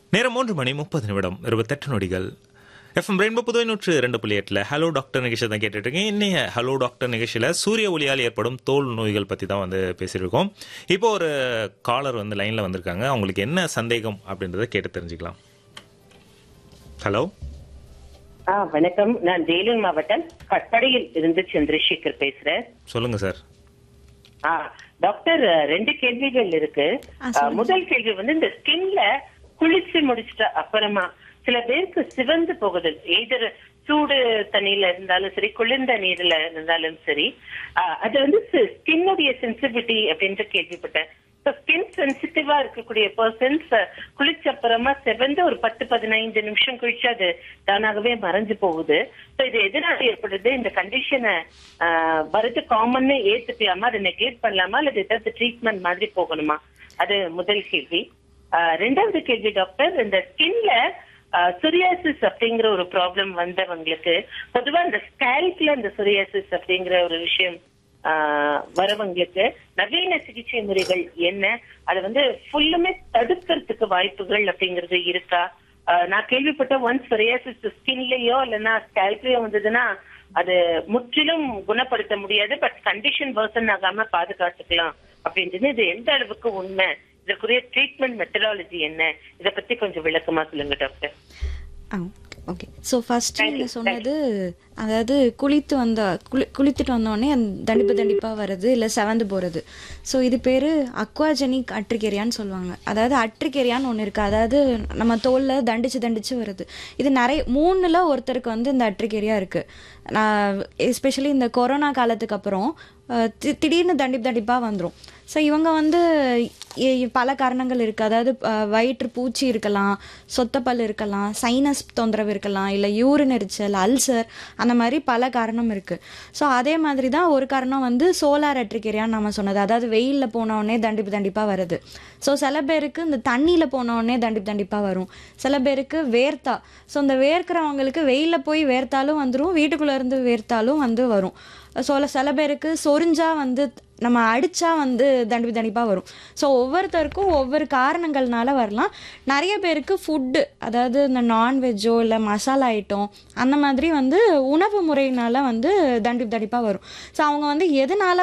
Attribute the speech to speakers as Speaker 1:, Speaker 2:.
Speaker 1: நேரம் மூன்று மணி முப்பது நிமிடம் இருபத்தெட்டு நொடிகள் எஃப்எம் ரெயின்போ புதுவை நூற்று ரெண்டு புள்ளி எட்டில் ஹலோ டாக்டர் நிகழ்ச்சி தான் கேட்டுட்டு இருக்கேன் இன்னைய ஹலோ டாக்டர் நிகழ்ச்சியில் சூரிய ஒளியால் ஏற்படும் தோல் நோய்கள் பற்றி தான் வந்து பேசியிருக்கோம் இப்போ ஒரு காலர் வந்து லைனில் வந்திருக்காங்க அவங்களுக்கு என்ன சந்தேகம் அப்படின்றத கேட்டு தெரிஞ்சுக்கலாம் ஹலோ
Speaker 2: ஆ வணக்கம் நான் வேலூர் மாவட்டம் கட்படையில் இருந்து சந்திரசேகர் பேசுறேன்
Speaker 1: சொல்லுங்க சார்
Speaker 2: ஆ டாக்டர் ரெண்டு கேள்விகள் இருக்கு ஆ, முதல் கேள்வி வந்து இந்த ஸ்கின்ல குளிச்சு முடிச்சிட்ட அப்புறமா சில பேருக்கு சிவந்து போகுது எதர் சூடு தண்ணியில இருந்தாலும் சரி குளிர்ந்த நீர்ல இருந்தாலும் சரி ஆ, அது வந்து ஸ்கின்னுடைய சென்சிபிலிட்டி அப்படின்ட்டு கேள்விப்பட்டேன் ஸ்கின் சென்சிட்டிவா இருக்கக்கூடிய பர்சன்ஸ் குளிச்ச அப்புறமா செவந்து ஒரு பத்து பதினைந்து நிமிஷம் கழிச்சு அது தானாகவே மறைஞ்சு போகுது ஸோ இது எதனால ஏற்படுது இந்த கண்டிஷனை வரது காமன்னு ஏத்துக்கலாமா அதை நெக்லெக்ட் பண்ணலாமா அல்லது ஏதாவது ட்ரீட்மெண்ட் மாதிரி போகணுமா அது முதல் கேள்வி ஆஹ் ரெண்டாவது கேள்வி டாக்டர் இந்த ஸ்கின்ல சொரியாசிஸ் அப்படிங்கிற ஒரு ப்ராப்ளம் வந்தவங்களுக்கு பொதுவா இந்த ஸ்கேல்ப்ல இந்த சொரியாசிஸ் அப்படிங்கிற ஒரு விஷயம் ஆஹ் வரவங்களுக்கு நவீன சிகிச்சை முறைகள் என்ன அது வந்து ஃபுல்லுமே தடுக்கிறதுக்கு வாய்ப்புகள் அப்படிங்கிறது இருக்கா ஆஹ் நான் கேள்விப்பட்ட ஒன்ஸ் சொரியாசிஸ் ஸ்கின்லயோ இல்லைன்னா ஸ்கேல்ப்லயோ வந்ததுன்னா அது முற்றிலும் குணப்படுத்த முடியாது பட் கண்டிஷன் வேர்சன் ஆகாம பாதுகாத்துக்கலாம் அப்படின்றது இது எந்த அளவுக்கு உண்மை இதற்குரிய ட்ரீட்மெண்ட் மெத்தடாலஜி என்ன இத பத்தி கொஞ்சம் விளக்கமா சொல்லுங்க doctor
Speaker 3: ah okay so first
Speaker 2: Thank you,
Speaker 3: நீங்கள் சொன்னது அதாவது குளித்து வந்த குளி குளித்துட்டு வந்தோடனே அந்த தண்டிப்பு தண்டிப்பாக வருது இல்லை செவந்து போகிறது ஸோ இது பேர் அக்வாஜெனிக் அட்ரிகேரியான்னு சொல்லுவாங்க அதாவது அட்ரிகேரியான்னு ஒன்று இருக்குது அதாவது நம்ம தோலில் தண்டிச்சு தண்டிச்சு வருது இது நிறைய மூணில் ஒருத்தருக்கு வந்து இந்த அட்ரிகேரியா இருக்குது நான் எஸ்பெஷலி இந்த கொரோனா காலத்துக்கு அப்புறம் அஹ், தி- திடீர்னு தண்டிப்பு தண்டிப்பாக வந்துடும் ஸோ இவங்க வந்து இ- இ- பல காரணங்கள் இருக்குது அதாவது அஹ், வயிற்று பூச்சி இருக்கலாம் சொத்தப்பல் இருக்கலாம் சைனஸ் தொந்தரவு இருக்கலாம் இல்லை யூரின் எரிச்சல் அல்சர் அந்த மாதிரி பல காரணம் இருக்குது ஸோ அதே மாதிரி தான் ஒரு காரணம் வந்து சோலார் எட்ரிகேரியான்னு நம்ம சொன்னது அதாவது வெயிலில் போனோடனே தண்டிப்பு தண்டிப்பாக வருது ஸோ சில பேருக்கு இந்த தண்ணியில் போனோடனே தண்டிப்பு தண்டிப்பாக வரும் சில பேருக்கு வேர்த்தா ஸோ இந்த வேர்க்கிறவங்களுக்கு வெயிலில் போய் வேர்த்தாலும் வந்துடும் வீட்டுக்குள்ளே இருந்து வேர்த்தாலும் வந்து வரும் ஸோ சில பேருக்கு சொரிஞ்சா வந்து நம்ம அடிச்சா வந்து தண்டிப்பு தண்டிப்பாக வரும் ஸோ ஒவ்வொருத்தருக்கும் ஒவ்வொரு காரணங்கள்னால வரலாம் நிறைய பேருக்கு ஃபுட்டு அதாவது இந்த நான்வெஜ்ஜோ இல்லை மசாலா ஐட்டம் அந்த மாதிரி வந்து உணவு முறையினால வந்து தண்டிப்பு தண்டிப்பாக வரும் ஸோ அவங்க வந்து எதனால